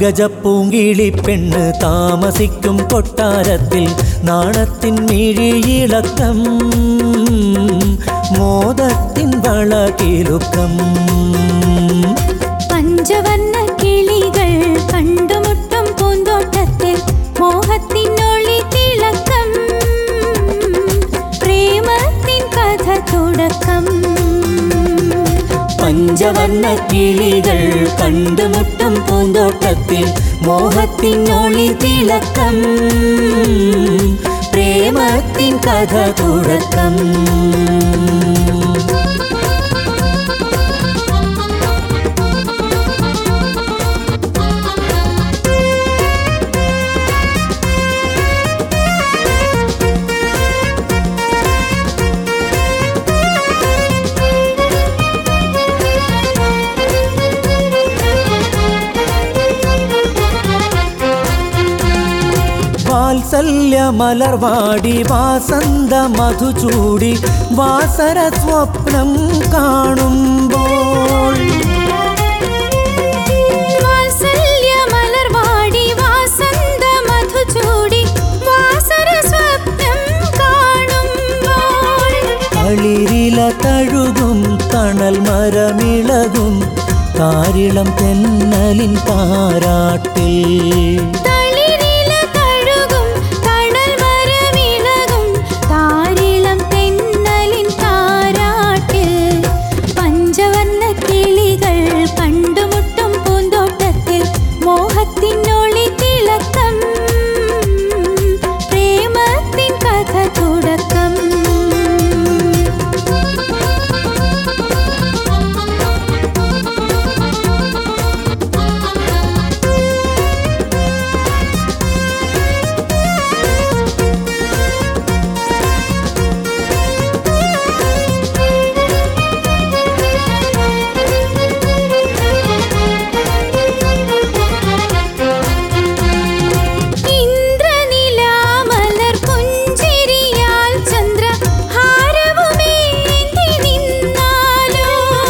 പങ്കജപ്പൂങ്കിളി പെണ്ണ് താമസിക്കും കൊട്ടാരത്തിൽ നാണത്തിൻ മിഴിയിളക്കം മോദത്തിൻ വളകിലുക്കം പഞ്ചവർണ്ണ കിളികൾ കണ്ടുമുട്ടും പൂന്തോട്ടത്തിൽ മോഹത്തിനൊളി തിളക്കം പ്രേമത്തിൻ കഥ തുടക്കം പഞ്ചവർണ്ണ കിളികൾ കണ്ടുമുട്ടും പൂന്തോട്ടത്തിൽ മോഹത്തിനൊളി തിളക്കം പ്രേമത്തിൻ കഥ തുടക്കം വാത്സല്യ മലർവാടി വാസന്ത മധുചൂടി വാസര സ്വപ്നം കാണുമ്പോൾ വാത്സല്യ മലർവാടി വാസന്ത മധുചൂടി വാസര സ്വപ്നം കാണുമ്പോൾ കളിരില തഴുകും തണൽ മരമിളകും താരിളം തെന്നലിൻ താരാട്ടിൽ തളിരില തഴുകും തണൽ മരമിളകും താരിളം തെന്നലിൻ താരാട്ടിൽ പഞ്ചവർണ്ണ കിളികൾ കണ്ടുമുട്ടും പൂന്തോട്ടത്തിൽ മോഹത്തിനൊളി തിളക്കം പ്രേമത്തിൻ കഥ തുടക്കം ഇന്ദ്രനിലാമലർ പുഞ്ചിരിയാൽ ചന്ദ്രഹാരവുമേന്തി നിന്നാലോ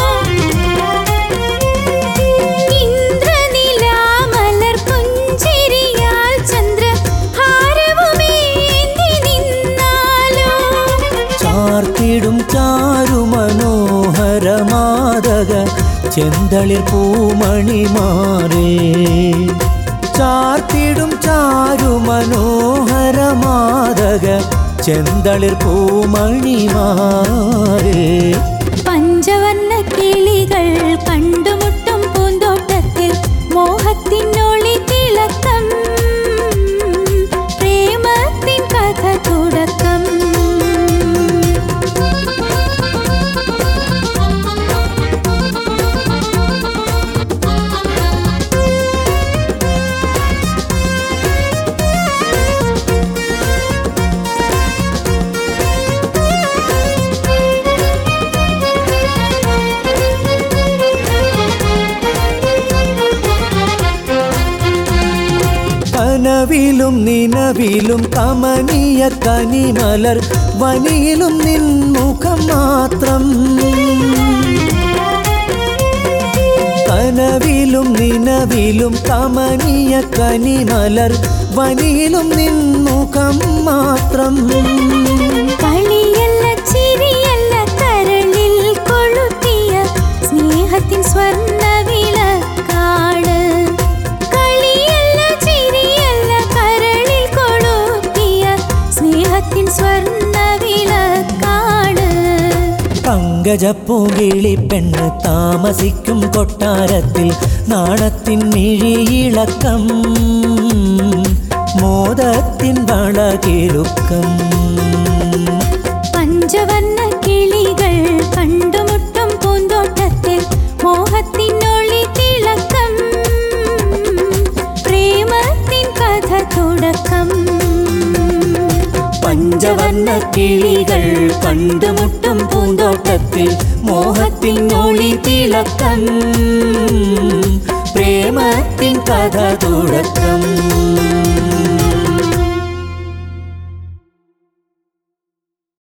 ഇന്ദ്രനിലാമലർ പുഞ്ചിരിയാൽ ചന്ദ്രഹാരവുമേന്തി നിന്നാലോ ചാർത്തിടും ചാരു മനോഹരമാതക ചെന്തളിർ പൂമണിമാറേ ചാർത്തിടും ചാരു മനോഹരമാതക ചെന്തളിർ പൂമണിമാറേ പഞ്ചവർണ്ണ കിളികൾ കണ്ടുമുട്ടും പൂന്തോട്ടത്തിൽ മോഹത്തിനൊളി തിളക്കം പ്രേമത്തിൻ കഥ തുടക്കം കനവിലും നിനവിലും കമനീയ കനിമലർ വനിയിലും നിൻമുഖം മാത്രം കനവിലും നിനവിലും കമനീയ കനിമലർ വനിയിലും നിൻമുഖം മാത്രം കളിയല്ല ചിരിയല്ല കരളിൽ കൊളുത്തിയ സ്നേഹത്തിൻ സ്വർണ്ണ വിളക്കാണ് കളിയല്ല ചിരിയല്ല കരളിൽ കൊളുത്തിയ സ്നേഹത്തിൻ സ്വർണ്ണ വിളക്കാണ് പങ്കജപ്പൂകിളി പെണ്ണ് താമസിക്കും കൊട്ടാരത്തിൽ നാണത്തിൻ മിഴിയിളക്കം മോദത്തിൻ വളകിലുക്കം പഞ്ചവർണ്ണ കിളികൾ കണ്ടുമുട്ടും പൂന്തോട്ടത്തിൽ മോഹത്തിനൊളി തിളക്കം പ്രേമത്തിൻ കഥ തുടക്കം പഞ്ചവർണ്ണ കിളികൾ കണ്ടുമുട്ടും പൂന്തോട്ടത്തിൽ മോഹത്തിൻ ഒളി തിളക്കം പ്രേമത്തിൻ കഥ തുടക്കം